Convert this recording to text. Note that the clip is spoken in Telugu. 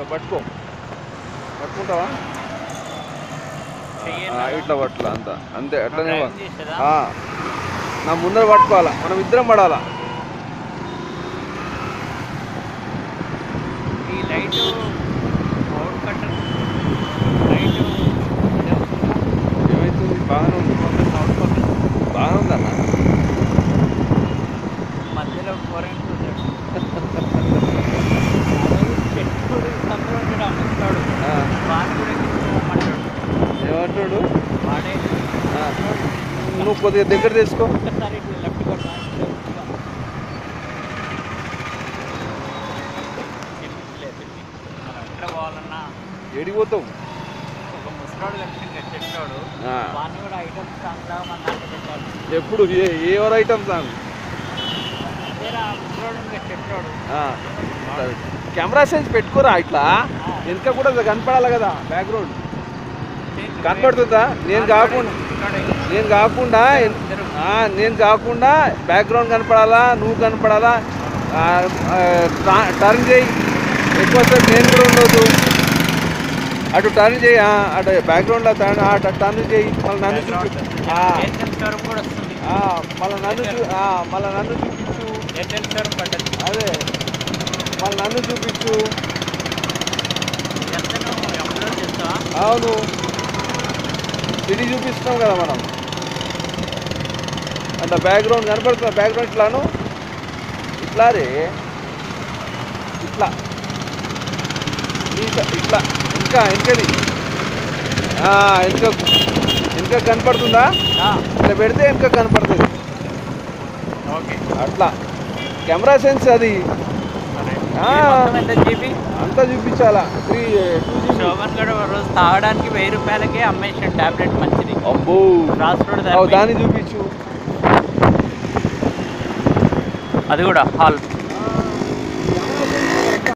ఇట్లా పట్టుకో పట్టుకుంటావా చెయ్యి ఆ, ఇట్లా పట్టులా అంత అంతే అట్లనే డ్రైవ్ పట్టు. చేసేదా? ఆ. నా ముందర పట్టుకోవాలా మనం ఇద్దరం పడాలా ఈ లైట్ అవుట్ కట్టర్ లైట్ ఏమైతుంది బాగానే ఉంది అవుట్ కట్టర్ బాగానే ఉందన్న మధ్యలో కరెంట్ చెట్టుడు సందులో ఉంటాడు అమ్ముతాడు ఆ, వాడు కూడా ఎక్కించుకోమంటాడు ఏమంటాడు వాడే ఆ, నువ్వు కొద్దిగా దగ్గర తీసుకో ఒక్కసారి ఇట్లా లెఫ్ట్ కొట్టా మనం ఎక్కడ పోవాలన్నా ఏడికి పోతావు ఒక ముసలాడు కనిపించింది చెట్టాడు ఆ. వాడిని కూడా ఐటమ్స్ సాంగ్లా మన దాంట్లో పెట్టాలి ఎప్పుడు ఏ ఎవరు ఐటమ్స్ అని అదేరా ముసలాడు ఇంకా చెట్టాడు కెమెరా సెన్స్ పెట్టుకోరా ఇట్లా వెనక కూడా అది కనపడాలి కదా బ్యాక్గ్రౌండ్ కనపడుతుందా నేను కాకుండా నేను కాకుండా ఆ, నేను కాకుండా బ్యాక్గ్రౌండ్ కనపడాలా నువ్వు కనపడాలా ఆ, ఆ, ట- టర్న్ చేయి ఎక్కువసేపు నేను కూడా ఉండొద్దు అటు టర్న్ చేయి ఆ, అటు బ్యాక్గ్రౌండ్లో టర్న్ అటు టర్న్ చేయి మళ్ళీ నన్ను చూపి ఆ, ఎయిర్టెల్ స్టోర్ కూడా వస్తుంది ఆ, మళ్ళీ నన్ను చూ ఆ, మళ్ళీ నన్ను చూపించు ఎయిర్టెల్ స్టోర్ పడ్డది అదే మళ్ళీ నన్ను చూపించు ఎంత నువ్వు అప్లోడ్ చేస్తావా అవును సిటీ చూపిస్తున్నాం కదా మనం అట్లా బ్యాక్గ్రౌండ్ కనపడుతున్నా బ్యాక్గ్రౌండ్ ఇట్లాను ఇట్లా రే ఇట్లా ఇట్లా ఇట్లా ఇంకా వెనకది ఆ, వెనక వెనక కనపడుతుందా ఇట్లా పెడితే వెనక కనపడుతుంది ఓకే అట్లా కెమెరా సెన్స్ అది ఆ. ఎంత జీబీ అంతా చూపించాలా త్రీ టూ జీబీ శోభన్ గడ ఒక రోజు తాగడానికి వెయ్యి రూపాయలకే అమ్మేసిన టాబ్లెట్ మంచిది అబ్బో రాస్ రోడ్ అవు, దాన్ని చూపించు అది కూడా హాల్